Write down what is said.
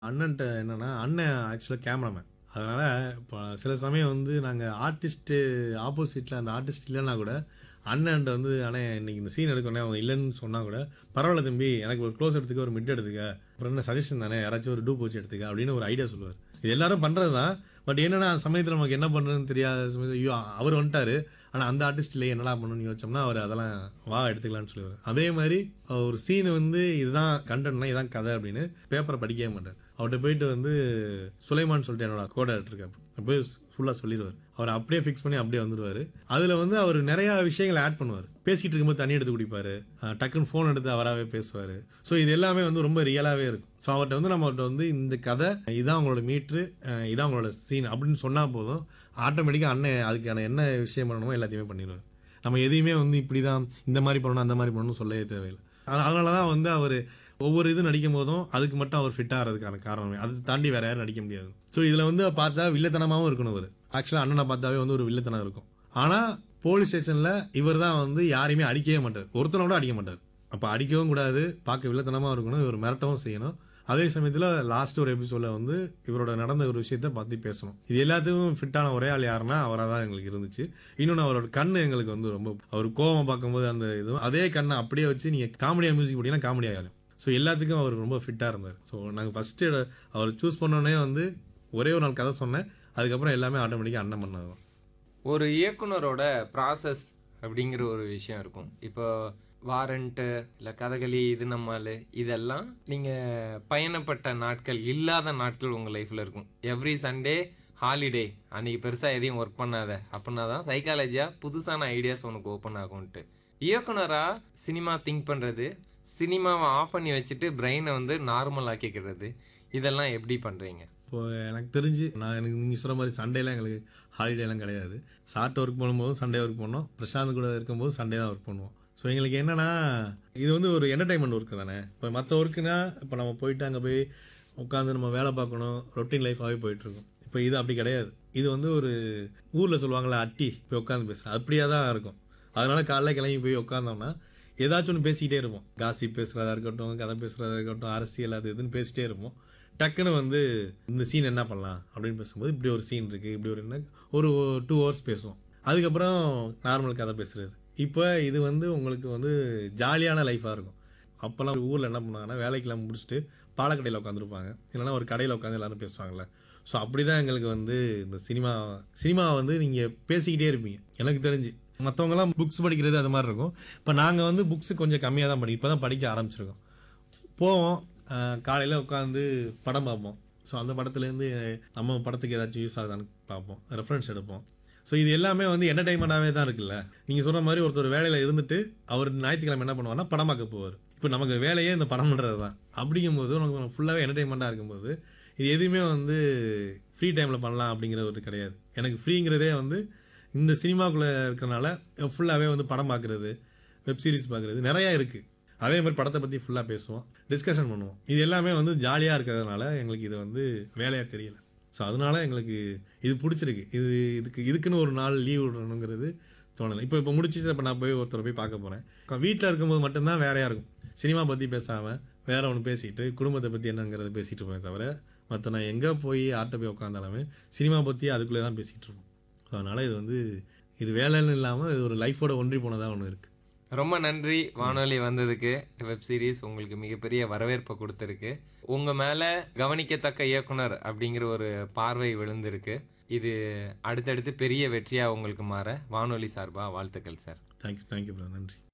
அண்ணன்ட்ட என்னன்னா, அண்ணன் ஆக்சுவலா கேமராமேன். அதனால இப்ப சில சமயம் வந்து நாங்க ஆர்டிஸ்ட்டு ஆப்போசிட்ல அந்த ஆர்டிஸ்ட் இல்லன்னா கூட, அண்ணன்ட்ட வந்து "அண்ணே இன்னைக்கு இந்த சீன் எடுக்கணும்." அவங்க இல்லன்னு சொன்னா கூட, "பரவால்ல தம்பி எனக்கு ஒரு க்ளோஸ் எடுத்துக்க, ஒரு மிட் எடுத்துக்க. அப்புறம் என்ன சஜஷன் தானே யாராச்சும் ஒரு டூப் வச்சு எடுத்துக்க." அப்படின்னு ஒரு ஐடியா சொல்லுவாரு. இது எல்லாரும் பண்றது தான். பட் என்னன்னா, அந்த சமயத்துல நமக்கு என்ன பண்றதுன்னு தெரியாத சமயத்துல, ஐயோ! அவரு வந்துட்டாரு. ஆனா அந்த ஆர்டிஸ்ட் இல்லையே என்னடா பண்ணணும்னு யோசிச்சோம்னா, அவரு அதெல்லாம் வா எடுத்துக்கலாம்னு சொல்லுவாரு. அதே மாரி ஒரு சீன் வந்து இதுதான் கன்டென்ட்னா, இதான் கதை அப்படின்னு பேப்பர படிக்கவே மாட்டாரு. அவர்ட்ட போயிட்டு வந்து சுலைமான் சொல்லிட்டு என்னோட கோ டைரக்டர் இருக்காரு. போய் ஃபுல்லா சொல்லிருவாரு. அவர் அப்படியே ஃபிக்ஸ் பண்ணி அப்படியே வந்துருவாரு. அதுல வந்து அவரு நெறைய விஷயங்கள ஆட் பண்ணுவாரு. பேசிட்டு இருக்கும்போது தண்ணி எடுத்து குடிப்பாரு. அ டக்குன்னு ஃபோன் எடுத்து அவராவே பேசுவாரு. ஸோ இது எல்லாமே வந்து ரொம்ப ரியலாவே இருக்கும். ஸோ அவர்ட்ட வந்து நம்மட்ட வந்து இந்த கதை, இதான் உங்களோட மீட்ரு, அ இதான் உங்களோட சீன் அப்படின்னு சொன்னா போதும், ஆட்டோமேட்டிக்கா அண்ணன் அதுக்கான என்ன விஷயம் பண்ணணுமோ எல்லாத்தையுமே பண்ணிருவாரு. நம்ம எதையுமே வந்து இப்படிதான் இந்த மாரி பண்ணணும், அந்த மாரி பண்ணணும்னு சொல்லவே தேவையில்ல. அதனால தான் வந்து அவரு ஒவ்வொரு இது நடிக்கும்போதும், அதுக்கு மட்டும் அவர் ஃபிட் ஆகுறதுக்கான காரணமே. அத தாண்டி வேற யாரும் நடிக்க முடியாது. ஸோ இதுல வந்து பார்த்தா வில்லத்தனமாவும் இருக்கணும் அவரு. ஆக்சுவலா அண்ணன பார்த்தாவே வந்து ஒரு வில்லத்தனம் இருக்கும். ஆனா போலீஸ் ஸ்டேஷன்ல இவர் தான் வந்து யாரையுமே அடிக்கவே மாட்டாரு. ஒருத்தன கூட அடிக்க மாட்டாரு. அப்ப அடிக்கவும் கூடாது, பார்க்க வில்லத்தனமா இருக்கணும், இவர் மிரட்டவும் செய்யணும். அதே சமயத்துல லாஸ்ட் ஒரு எபிசோட்ல வந்து இவரோட நடந்த ஒரு விஷயத்த பத்தி பேசணும். இது எல்லாத்துக்கும் ஃபிட்டான ஒரே ஆள் யாருன்னா, அவரா தான் எங்களுக்கு இருந்துச்சு. இன்னொன்னு அவரோட கண்ணு எங்களுக்கு வந்து ரொம்ப அவர் கோவமா பார்க்கும்போது அந்த இதுவும், அதே கண்ண அப்படியே வச்சு நீங்க காமெடியா மியூசிக் போட்டீங்கன்னா காமெடி ஆயிரும். ஸோ எல்லாத்துக்கும் அவர் ரொம்ப ஃபிட்டா இருந்தாரு. ஸோ நாங்க ஃபர்ஸ்ட் அவர் சூஸ் பண்ணோனே வந்து ஒரே ஒரு நாள் கதை சொன்னேன். அதுக்கப்புறம் எல்லாமே ஆட்டோமேட்டிக்கா அண்ணன் பண்ணது தான். ஒரு இயக்குனரோட ப்ராசஸ் அப்படிங்கிற ஒரு விஷயம் இருக்கும். இப்போ வாரண்ட்டு, இல்ல கதகளி, இது நம்மாளு இதெல்லாம் நீங்க பயணப்பட்ட நாட்கள், இல்லாத நாட்கள் உங்க லைஃப்ல இருக்கும். எவ்ரி சண்டே ஹாலிடே அன்னைக்கு பெருசா எதையும் ஒர்க் பண்ணாத அப்படின்னா தான் சைக்காலஜியா புதுசான ஐடியாஸ் உனக்கு ஓப்பன் ஆகும்ட்டு. இயக்குனரா சினிமா திங்க் பண்றது, சினிமாவை ஆஃப் பண்ணி வச்சுட்டு பிரெயினை வந்து நார்மல் ஆக்கிக்கிறது, இதெல்லாம் எப்படி பண்றீங்க? இப்போ எனக்கு தெரிஞ்சு நான் எனக்கு நீங்க சொன்ன மாரி சண்டேலாம் எங்களுக்கு ஹாலிடேலாம் கிடையாது. சார்ட்ட ஒர்க் பண்ணும்போதும் சண்டே ஒர்க் பண்ணோம். பிரசாந்த் கூட இருக்கும்போது சண்டே தான் ஒர்க் பண்ணுவோம். ஸோ எங்களுக்கு என்னன்னா, இது வந்து ஒரு என்டர்டைன்மெண்ட் ஒர்க் தானே. இப்போ மத்த ஒர்க்குனா, இப்போ நம்ம போயிட்டு அங்க போய் உட்காந்து நம்ம வேலை பார்க்கணும். ரொட்டீன் லைஃபாவே போயிட்டு இருக்கும். இப்போ இது அப்படி கிடையாது. இது வந்து ஒரு ஊர்ல சொல்லுவாங்கல்ல அட்டி போய் உட்காந்து பேசுறது. அப்படியே தான் இருக்கும். அதனால காலைல கிளம்பி போய் உட்காந்தோம்னா, ஏதாச்சும் ஒண்ணு பேசிக்கிட்டே இருப்போம். காசிப் பேசுறதா இருக்கட்டும், கதை பேசுறதா இருக்கட்டும், அரசியல் அது இதுன்னு பேசிட்டே இருப்போம். டக்குன்னு வந்து இந்த சீன் என்ன பண்ணலாம் அப்படின்னு பேசும்போது, இப்படி ஒரு சீன் இருக்கு. இப்படி ஒரு என்ன ஒரு 2 ஹவர்ஸ் பேசுவோம். அதுக்கப்புறம் நார்மல் கதை பேசுறது. இப்ப இது வந்து உங்களுக்கு வந்து ஜாலியான லைஃபா இருக்கும். அப்பலாம் ஊர்ல என்ன பண்ணுவாங்கன்னா, வேலைக்கெல்லாம் முடிச்சுட்டு பாலக்கடையில உட்காந்துருப்பாங்க. இல்லன்னா ஒரு கடையில உட்காந்து எல்லாரும் பேசுவாங்கல்ல. ஸோ அப்படிதான் எங்களுக்கு வந்து இந்த சினிமா சினிமா வந்து நீங்க பேசிக்கிட்டே இருப்பீங்க. எனக்கு தெரிஞ்சு. மத்தவங்கலாம் புக்ஸ் படிக்கிறது அது மாரி இருக்கும். இப்ப நாங்க வந்து புக்ஸ் கொஞ்சம் கம்மியா தான் படி இப்ப தான் படிக்க ஆரம்பிச்சிருக்கோம். போவோம். அ காலையில உட்காந்து படம் பார்ப்போம். ஸோ அந்த படத்துலேருந்து நம்ம படத்துக்கு ஏதாச்சும் யூஸ் ஆகுதான்னு பார்ப்போம். ரெஃபரன்ஸ் எடுப்போம். ஸோ இது எல்லாமே வந்து என்டர்டைன்மெண்ட்டாவே தான் இருக்குல்ல. நீங்க சொல்ற மாரி ஒருத்தர் வேலையில இருந்துட்டு, அவர் ஞாயித்துக்கிழமை என்ன பண்ணுவாருன்னா, படம் பார்க்க போவாரு. இப்ப நமக்கு வேலையே இந்த படம் பண்றது தான். அப்படிங்கும்போது நமக்கு ஃபுல்லாவே என்டர்டைன்மெண்ட்டா இருக்கும்போது, இது எதுவுமே வந்து ஃப்ரீ டைம்ல பண்ணலாம் அப்படிங்கிறது கிடையாது. எனக்கு ஃப்ரீங்கிறதே வந்து இந்த சினிமாக்குள்ள இருக்கறனால ஃபுல்லாவே வந்து படம் பார்க்கறது, வெப் சீரிஸ் பார்க்கறது நெறைய இருக்கு. அதே மாரி படத்த பத்தி ஃபுல்லா பேசுவோம். டிஸ்கஷன் பண்ணுவோம். இது எல்லாமே வந்து ஜாலியா இருக்கிறதுனால எங்களுக்கு இது வந்து வேலையா தெரியல. ஸோ அதனால எங்களுக்கு இது புடிச்சிருக்கு. இது இதுக்கு இதுக்குன்னு ஒரு நாள் லீவ் விடணுங்கிறது தோணல. இப்ப இப்ப முடிச்சுட்டு இப்ப நான் போய் ஒருத்தர போய் பார்க்க போறேன். வீட்ல இருக்கும்போது மட்டும் தான் வேறையா இருக்கும். சினிமா பத்தி பேசாம, வேற ஒண்ணு பேசிட்டு, குடும்பத்த பத்தி என்னங்கிறத பேசிட்டு இருப்போமே தவிர, மத்த நான் எங்க போய் யார்ட்ட போய் உட்கார்ந்தாலுமே, சினிமா பத்தி அதுக்குள்ளே தான் பேசிட்டு இருப்போம். ஸோ அதனால இது வந்து இது வேலைன்னு இல்லாம இது ஒரு லைஃபோட ஒன்றி போனதா ஒண்ணு இருக்கு. ரொம்ப நன்றி வானொலி வந்ததுக்கு. வெப் சீரிஸ் உங்களுக்கு மிகப்பெரிய வரவேற்ப குடுத்திருக்கு. உங்க மேல கவனிக்கத்தக்க இயக்குனர் அப்படிங்கிற ஒரு பார்வை விழுந்திருக்கு. இது அடுத்தடுத்து பெரிய வெற்றியா உங்களுக்கு மாற வானொலி சார்பா வாழ்த்துக்கள் sir. Thank you thank you brother. நன்றி.